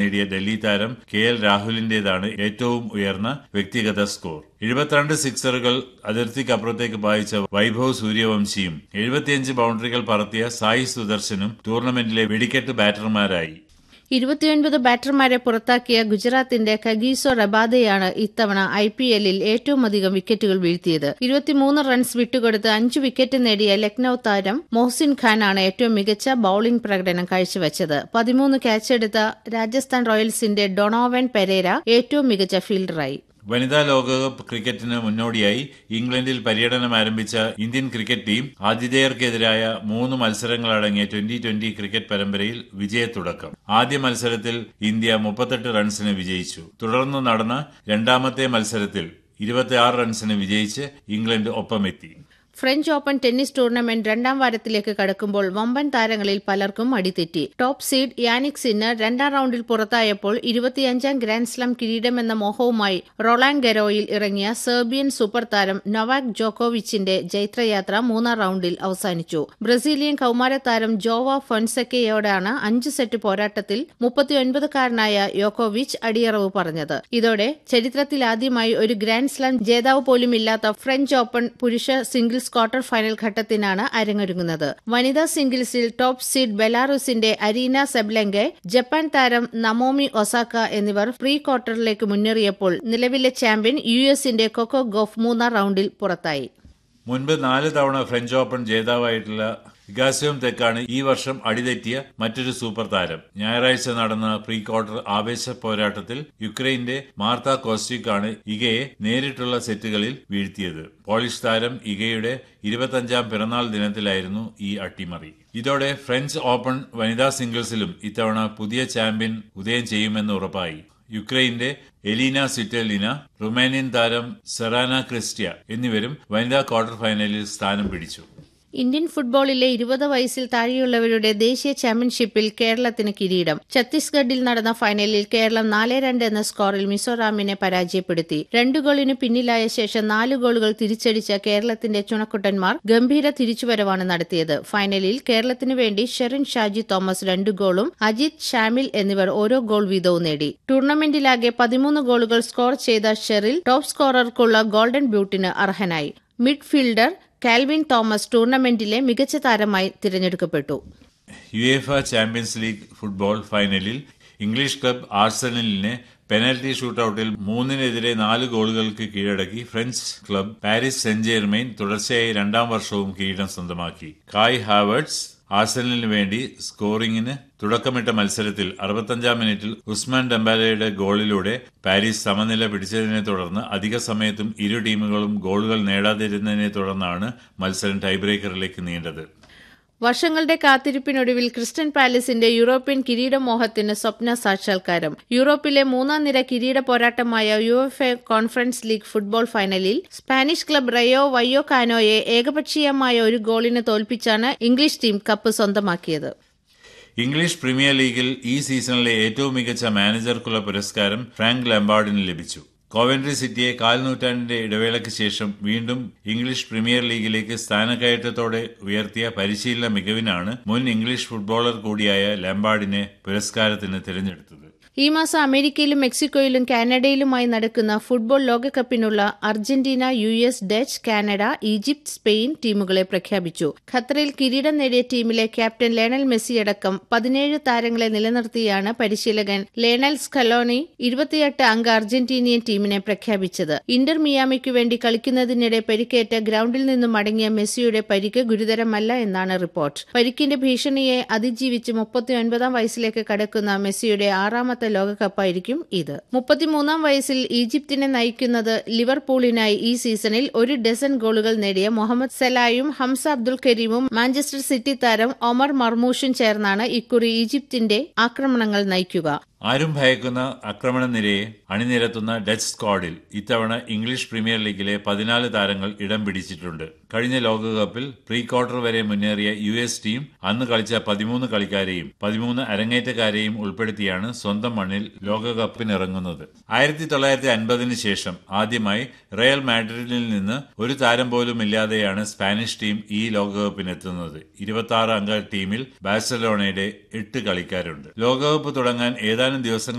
നേടിയ ഡൽഹി താരം K L രാഹുലിന്റേതാണ് ഏറ്റവും ഉയർന്ന വ്യക്തിഗത സ്കോർ എഴുപത്തിരണ്ട് സിക്സറുകൾ അതിർത്തിക്കപ്പുറത്തേക്ക് പായിച്ച വൈഭവ് സൂര്യവംശിയും എഴുപത്തിയഞ്ച് ബൌണ്ടറികൾ പറത്തിയ സായി സുദർശനും ടൂർണമെന്റിലെ വെടിക്കെട്ട് ബാറ്റർമാരായി ഇരുപത്തിയൊൻപത് ബാറ്റർമാരെ പുറത്താക്കിയ ഗുജറാത്തിന്റെ കഗീസോ റബാദയാണ് ഇത്തവണ ഐ പി എല്ലിൽ ഏറ്റവും അധികം വിക്കറ്റുകൾ വീഴ്ത്തിയത് ഇരുപത്തിമൂന്ന് റൺസ് വിട്ടുകൊടുത്ത് അഞ്ച് വിക്കറ്റ് നേടിയ ലക്നൌ താരം മൊഹ്സിൻ ഖാനാണ് ഏറ്റവും മികച്ച ബൌളിംഗ് പ്രകടനം കാഴ്ചവെച്ചത് പതിമൂന്ന് ക്യാച്ചെടുത്ത രാജസ്ഥാൻ റോയൽസിന്റെ ഡൊണോവൻ പെരേര ഏറ്റവും മികച്ച ഫീൽഡറായി വനിതാ ലോകകപ്പ് ക്രിക്കറ്റിന് മുന്നോടിയായി ഇംഗ്ലണ്ടിൽ പര്യടനം ആരംഭിച്ച ഇന്ത്യൻ ക്രിക്കറ്റ് ടീം ആതിഥേയർക്കെതിരായ മൂന്ന് മത്സരങ്ങളടങ്ങിയ ട്വന്റി ട്വന്റി ക്രിക്കറ്റ് പരമ്പരയിൽ വിജയത്തുടക്കം ആദ്യ മത്സരത്തിൽ ഇന്ത്യ മുപ്പത്തെട്ട് റൺസിന് വിജയിച്ചു തുടർന്ന് നടന്ന രണ്ടാമത്തെ മത്സരത്തിൽ ഇരുപത്തിയാറ് റൺസിന് വിജയിച്ച് ഇംഗ്ലണ്ട് ഒപ്പമെത്തി ഫ്രഞ്ച് ഓപ്പൺ ടെന്നീസ് ടൂർണമെന്റ് രണ്ടാം വാരത്തിലേക്ക് കടക്കുമ്പോൾ വമ്പൻ താരങ്ങളിൽ പലർക്കും അടിതെറ്റി ടോപ്പ് സീഡ് യാനിക് സിന്നർ രണ്ടാം റൌണ്ടിൽ പുറത്തായപ്പോൾ ഇരുപത്തിയഞ്ചാം ഗ്രാൻഡ്സ്ലാം കിരീടമെന്ന മോഹവുമായി റൊളാൻ ഗരോയിൽ ഇറങ്ങിയ സെർബിയൻ സൂപ്പർ താരം നൊവാക് ജോക്കോവിച്ചിന്റെ ജൈത്രയാത്ര മൂന്നാം റൌണ്ടിൽ അവസാനിച്ചു ബ്രസീലിയൻ കൌമാര താരം ജോവ ഫൊൻസെക്കയോടാണ് അഞ്ച് സെറ്റ് പോരാട്ടത്തിൽ മുപ്പത്തിയൊൻപതുകാരനായ യോക്കോവിച്ച് അടിയറവ് പറഞ്ഞത് ഇതോടെ ചരിത്രത്തിലാദ്യമായി ഒരു ഗ്രാൻഡ്സ്ലാം ജേതാവ് പോലുമില്ലാത്ത ഫ്രഞ്ച് ഓപ്പൺ പുരുഷ സിംഗിൾസ് ക്വാർട്ടർ ഫൈനൽ ഘട്ടത്തിനാണ് അരങ്ങൊരുങ്ങുന്നത് വനിതാ സിംഗിൾസിൽ ടോപ്പ് സീഡ് ബെലാറൂസിന്റെ അരീന സെബ്ലെങ്കെ ജപ്പാൻ താരം നമോമി ഒസാക്ക എന്നിവർ പ്രീ ക്വാർട്ടറിലേക്ക് മുന്നേറിയപ്പോൾ നിലവിലെ ചാമ്പ്യൻ യു എസിന്റെ കൊക്കോ ഗോഫ് മൂന്നാം റൌണ്ടിൽ പുറത്തായി മുൻപ് നാല് തവണ ഫ്രഞ്ച് ഓപ്പൺ ജേതാവായിട്ടുള്ള ഇഗാസ്യോം തെക്കാണ് ഈ വർഷം അടിതെറ്റിയ മറ്റൊരു സൂപ്പർ താരം ഞായറാഴ്ച നടന്ന പ്രീ ക്വാർട്ടർ ആവേശ പോരാട്ടത്തിൽ യുക്രൈന്റെ മാർത്ത കോസ്റ്റിക്കാണ് ഇഗയെ നേരിട്ടുള്ള സെറ്റുകളിൽ വീഴ്ത്തിയത് പോളിഷ് താരം ഇഗയുടെ ഇരുപത്തഞ്ചാം പിറന്നാൾ ദിനത്തിലായിരുന്നു ഈ അട്ടിമറി ഇതോടെ ഫ്രഞ്ച് ഓപ്പൺ വനിതാ സിംഗിൾസിലും ഇത്തവണ പുതിയ ചാമ്പ്യൻ ഉദയം ചെയ്യുമെന്ന് ഉറപ്പായി യുക്രൈന്റെ എലീന സിറ്റലിന റുമാനിയൻ താരം സെറാന ക്രിസ്റ്റിയ എന്നിവരും വനിതാ ക്വാർട്ടർ ഫൈനലിൽ സ്ഥാനം പിടിച്ചു ഇന്ത്യൻ ഫുട്ബോളിലെ ഇരുപത് വയസ്സിൽ താഴെയുള്ളവരുടെ ദേശീയ ചാമ്പ്യൻഷിപ്പിൽ കേരളത്തിന് കിരീടം ഛത്തീസ്ഗഡിൽ നടന്ന ഫൈനലിൽ കേരളം നാല് രണ്ട് എന്ന സ്കോറിൽ മിസോറാമിനെ പരാജയപ്പെടുത്തി രണ്ടു ഗോളിന് പിന്നിലായ ശേഷം നാല് ഗോളുകൾ തിരിച്ചടിച്ച കേരളത്തിന്റെ ചുണക്കുട്ടന്മാർ ഗംഭീര തിരിച്ചുവരവാണ് നടത്തിയത് ഫൈനലിൽ കേരളത്തിനു വേണ്ടി ഷെറിൻ ഷാജി തോമസ് രണ്ട് ഗോളും അജിത് ഷാമിൽ എന്നിവർ ഓരോ ഗോൾ വീതവും നേടി ടൂർണമെന്റിലാകെ പതിമൂന്ന് ഗോളുകൾ സ്കോർ ചെയ്ത ഷെറിൽ ടോപ്പ് സ്കോറർക്കുള്ള ഗോൾഡൻ ബ്യൂട്ടിന് അർഹനായി മിഡ്ഫീൽഡർ കാൽവിൻ തോമസ് ടൂർണമെന്റിലെ മികച്ച താരമായി തിരഞ്ഞെടുക്കപ്പെട്ടു യുഎഫ ചാമ്പ്യൻസ് ലീഗ് ഫുട്ബോൾ ഫൈനലിൽ ഇംഗ്ലീഷ് ക്ലബ് ആർസനലിനെ പെനൽറ്റി ഷൂട്ടൌട്ടിൽ മൂന്നിനെതിരെ നാല് ഗോളുകൾക്ക് കീഴടക്കി French club Paris Saint Germain തുടർച്ചയായി രണ്ടാം വർഷവും കിരീടം സ്വന്തമാക്കി കായ് ഹാവേർട്സ് ആഴ്സണലിന് വേണ്ടി സ്കോറിംഗിന് തുടക്കമിട്ട മത്സരത്തിൽ അറുപത്തഞ്ചാം മിനിറ്റിൽ ഉസ്മാൻ ഡംബാലയുടെ ഗോളിലൂടെ പാരീസ് സമനില പിടിച്ചതിനെ തുടർന്ന് അധിക സമയത്തും ഇരു ടീമുകളും ഗോളുകൾ നേടാതിരുന്നതിനെ തുടർന്നാണ് മത്സരം ടൈബ്രേക്കറിലേക്ക് നീണ്ടത് വർഷങ്ങളുടെ കാത്തിരിപ്പിനൊടുവിൽ ക്രിസ്റ്റൻ പാലസിന്റെ യൂറോപ്യൻ കിരീടമോഹത്തിന് സ്വപ്ന സാക്ഷാത്കാരം യൂറോപ്പിലെ മൂന്നാം നിര കിരീട പോരാട്ടമായ U F A conference league football ഫൈനലിൽ സ്പാനിഷ് ക്ലബ് റയോ വയ്യോ കാനോയെ ഏകപക്ഷീയമായ ഒരു ഗോളിന് തോൽപ്പിച്ചാണ് ഇംഗ്ലീഷ് ടീം കപ്പ് സ്വന്തമാക്കിയത് ഇംഗ്ലീഷ് പ്രീമിയർ ലീഗിൽ ഈ സീസണിലെ ഏറ്റവും മികച്ച മാനേജർക്കുള്ള പുരസ്കാരം ഫ്രാങ്ക് ലംബാർഡിന് ലഭിച്ചു കോവൻട്രി സിറ്റിയെ കാൽനൂറ്റാണ്ടിന്റെ ഇടവേളയ്ക്ക് ശേഷം വീണ്ടും ഇംഗ്ലീഷ് പ്രീമിയർ ലീഗിലേക്ക് സ്ഥാനക്കയറ്റത്തോടെ ഉയർത്തിയ പരിശീലന മികവിനാണ് മുൻ ഇംഗ്ലീഷ് ഫുട്ബോളർ കൂടിയായ ലംബാർഡിനെ പുരസ്കാരത്തിന് തിരഞ്ഞെടുത്തത് ഈ മാസം അമേരിക്കയിലും മെക്സിക്കോയിലും കാനഡയിലുമായി നടക്കുന്ന ഫുട്ബോൾ ലോകകപ്പിനുള്ള Argentina U S Dutch Canada Egypt Spain ടീമുകളെ പ്രഖ്യാപിച്ചു ഖത്തറിൽ കിരീടം നേടിയ ടീമിലെ ക്യാപ്റ്റൻ ലേണൽ മെസ്സി അടക്കം പതിനേഴ് താരങ്ങളെ നിലനിർത്തിയാണ് പരിശീലകൻ ലേണൽ സ്കലോണി ഇരുപത്തിയെട്ട് അംഗ അർജന്റീനിയൻ ടീമിനെ പ്രഖ്യാപിച്ചത് ഇന്റർ മിയാമിക്കു വേണ്ടി കളിക്കുന്നതിനിടെ പരിക്കേറ്റ ഗ്രൌണ്ടിൽ നിന്നും മടങ്ങിയ മെസ്സിയുടെ പരിക്ക് ഗുരുതരമല്ല എന്നാണ് റിപ്പോർട്ട് പരിക്കിന്റെ ഭീഷണിയെ അതിജീവിച്ച് മുപ്പത്തിയൊൻപതാം വയസ്സിലേക്ക് കടക്കുന്ന മെസ്സിയുടെ ആറാമത്തെ ലോകകപ്പായിരിക്കും ഇത് മുപ്പത്തിമൂന്നാം വയസ്സിൽ ഈജിപ്തിനെ നയിക്കുന്നത് ലിവർപൂളിനായി ഈ സീസണിൽ ഒരു ഡസൻ ഗോളുകൾ നേടിയ മുഹമ്മദ് സലായും ഹംസ അബ്ദുൽ കരീമും മാഞ്ചസ്റ്റർ സിറ്റി താരം ഒമർ മർമൂഷും ചേർന്നാണ് ഇക്കുറി ഈജിപ്തിന്റെ ആക്രമണങ്ങൾ നയിക്കുക ആരും ഭയക്കുന്ന ആക്രമണ നിരയെ അണിനിരത്തുന്ന ഡച്ച് സ്ക്വാഡിൽ ഇത്തവണ ഇംഗ്ലീഷ് പ്രീമിയർ ലീഗിലെ പതിനാല് താരങ്ങൾ ഇടം പിടിച്ചിട്ടുണ്ട് കഴിഞ്ഞ ലോകകപ്പിൽ പ്രീ ക്വാർട്ടർ വരെ മുന്നേറിയ യു എസ് ടീം അന്ന് കളിച്ച പതിമൂന്ന് കളിക്കാരെയും പതിമൂന്ന് അരങ്ങേറ്റക്കാരെയും ഉൾപ്പെടുത്തിയാണ് സ്വന്തം മണ്ണിൽ ലോകകപ്പിനിറങ്ങുന്നത് ആയിരത്തി തൊള്ളായിരത്തി അൻപതിന് ശേഷം ആദ്യമായി റയൽ മാഡ്രിഡിൽ നിന്ന് ഒരു താരം പോലും ഇല്ലാതെയാണ് സ്പാനിഷ് ടീം ഈ ലോകകപ്പിനെത്തുന്നത് ഇരുപത്തി ആറ് അംഗ ടീമിൽ ബാഴ്സലോണയുടെ എട്ട് കളിക്കാരുണ്ട് ലോകകപ്പ് തുടങ്ങാൻ ഏതാനും ദിവസങ്ങൾ